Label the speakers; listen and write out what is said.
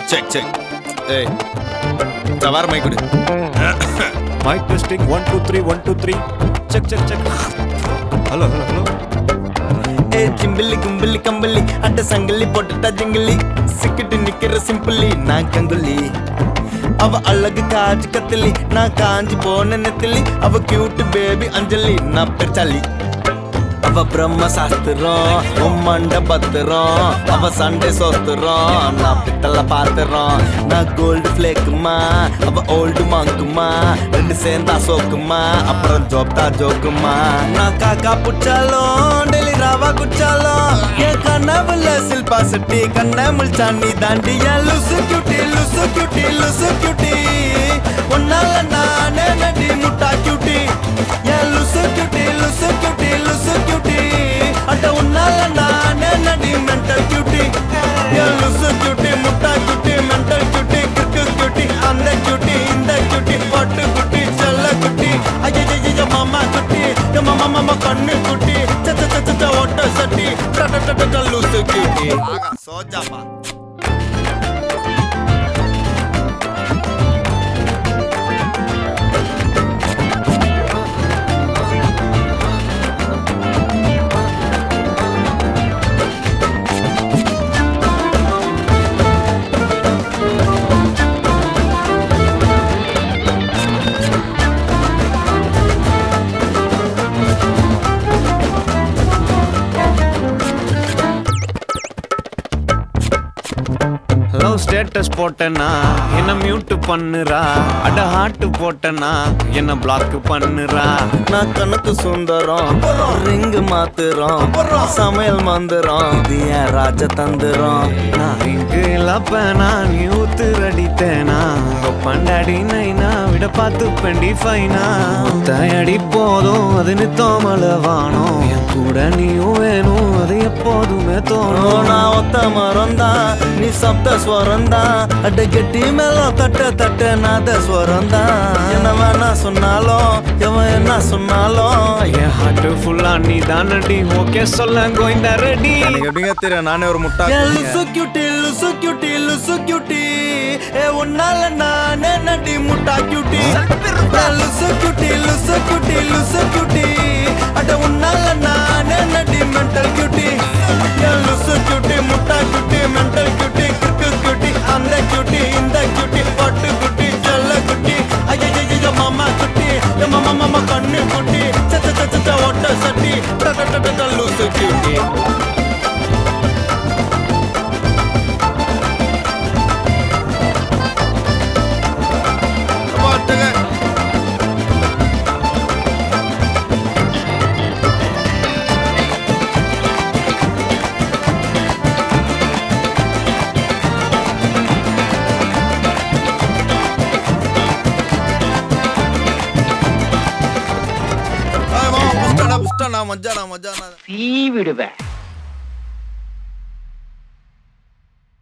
Speaker 1: check check ஏய் சவார மைக்குடு
Speaker 2: mic testing one two three one two three check check check hello hello hello
Speaker 3: ஏ சிம்பிள்ளி கும்பிள்ளி கம்பளி அட்ட சங்கிலி போட்டுட்டா ஜிங்கிலி சிக்கிட்டு நிக்கிற சிம்பிளி நான் கங்குலி அவ அழகு காஜு கத்திலி நான் காஞ்சி போன நெத்திலி அவ கியூட் பேபி அஞ்சலி நான் பெருச்சாலி அவ பிரம்ம சாஸ்திரம் உம்மண்ட பத்திரம் அவ சண்டே சோத்துறோம் நான் பித்தள பாத்துறோம் நான் கோல்டு ஃபிளேக்குமா அவ ஓல்டு மாங்குமா ரெண்டு சேர்ந்தா சோக்குமா அப்புறம் ஜோப்தா ஜோக்குமா நான் காக்கா புச்சாலும் டெய்லி ராவா குச்சாலும் என் கனவுல சில்பா சட்டி கண்ண முழிச்சாண்டி தாண்டி என் லுசு கியூட்டி லுசு கியூட்டி லுசு கியூட்டி உன்னால நானே நடி முட்டா கியூட்டி என் லுசு கியூட்டி லுசு கியூட்டி லுசு கியூட்டி அட உன்னால நானே நடி மென்டல் கியூட்டி என் லுசு கியூட்டி முட்டா கியூட்டி மென்டல் கியூட்டி கிற்கு கியூட்டி அந்த கியூட்டி இந்த கியூட்டி பட்டு குட்டி செல்ல குட்டி ஐயோ மாமா குட்டி என் மாமா மாமா கண்ணு குட்டி சச்ச சச்ச சச்ச ஒட்ட சட்டி டட டட டட லுசு கியூட்டி
Speaker 1: ஆகா சோஜாப்பா
Speaker 2: லவ் ஸ்டேட்டஸ் போட்டேன்னா என்ன மியூட் பண்ணுறா அட ஹார்ட் போட்டேன்னா என்ன பிளாக் பண்ணுறா
Speaker 3: நான் கணக்கு சுந்தரம் ரிங்கு மாத்துறோம் சமையல் மந்திரம் இது என் ராஜ தந்திரம்
Speaker 2: நான் இங்கு இழப்பேனா நீ ஊத்து அடித்தேனா உங்க பண்டாடி நைனா விட பார்த்து பெண்டி ஃபைனா தயடி போதும் அது நித்தோமல வானம் என் கூட நீயும் வேணும் அது எப்போதுமே
Speaker 3: ஓ,
Speaker 2: தோணும்
Speaker 3: நான் ஒத்த மரம் தான் நீ சப்த ஸ்வரம் தான் அட கெட்டி மேலும் தட்ட தட்ட நாத ஸ்வரம் தான் என்ன வேணா சொன்னாலும் எவன் என்ன சொன்னாலும்
Speaker 2: என் ஹார்ட் ஃபுல்லா நீ தானடி ஓகே சொல்ல கோயிந்தா ரெடி
Speaker 1: எனக்கு எப்படிங்க தெரியும் நானே ஒரு முட்டா
Speaker 3: ஏ லுசு கியூட்டி லுசு கியூட்டி லுசு கியூட்டி ஏ உன்னால நானே நடி முட்டா கியூட்டி ஏ லுசு கியூட்டி லுசு கியூட்டி லுசு கியூட்டி அட உன்னால நானே நடி மென்டல் கியூட்டி ஏ லுசு கியூட்டி முட்டா கியூட்டி மென்டல் கியூட்டி கிற்கு கியூட்டி அந்த கியூட்டி இந்த கியூட்டி பட்டு குட்டி செல்ல குட்டி ஐயோ மாமா குட்டி ஏ மாமா மாமா கண்ணு குட்டி சச்ச சச்ச சச்ச ஒட்ட சட்டி டட டட டட லுசு கியூட்டி
Speaker 1: பாட்டுங்க புஷ்டானா புஷ்டானா மஜானா மஜானா
Speaker 4: சீ விடுவேன்